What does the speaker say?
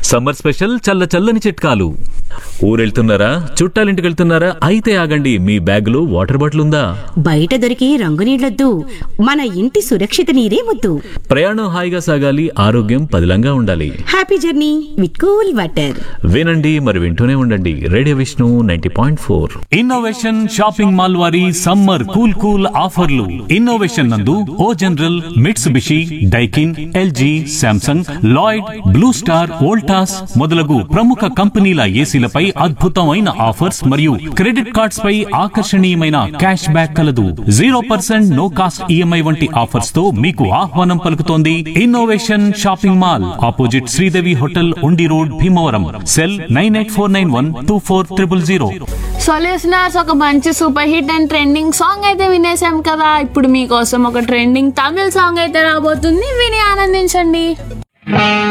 summer special చల్ల చల్లని చిట్కాలు ఊరెళ్తున్నారా చుట్టాలింటికి వెళ్తున్నారా అయితే ఆగండి మీ బ్యాగులో వాటర్ బాటిల్ ఉందా బయట దొరికే రంగు నీళ్లొద్దు మన ఇంటి సురక్షిత నీరే ముద్దు ప్రయాణం హాయిగా సాగాలి ఆరోగ్యం పదిలంగా ఉండాలి happy journey with cool water వినండి మరి వింటూనే ఉండండి radio Vishnu ninety point four innovation shopping mall వారి సమ్మర్ కూల్ కూల్ ఆఫర్లు ఇన్నోవేషన్ నందు O General Mitsubishi Daikin LG Samsung Lloyd Blue Star Voltas మొదలగు ప్రముఖ కంపెనీల ఏసీలపై అద్భుతమైన ఆఫర్స్ మరియు క్రెడిట్ కార్డ్స్ పై ఆకర్షణీయమైన క్యాష్ బ్యాక్ కలదు zero percent no cost EMI వంటి ఆఫర్స్ తో మీకు ఆహ్వానం పలుకుతోంది innovation shopping mall opposite Sridevi hotel Undi road Bhimavaram cell nine eight four nine one two four triple zero so listeners ఒక మంచి super hit and trending song అయితే వినేసాం కదా ఇప్పుడు మీకోసం ఒక ట్రెండింగ్ తమిళ సాంగ్ అయితే రాబోతుంది విని ఆనందించండి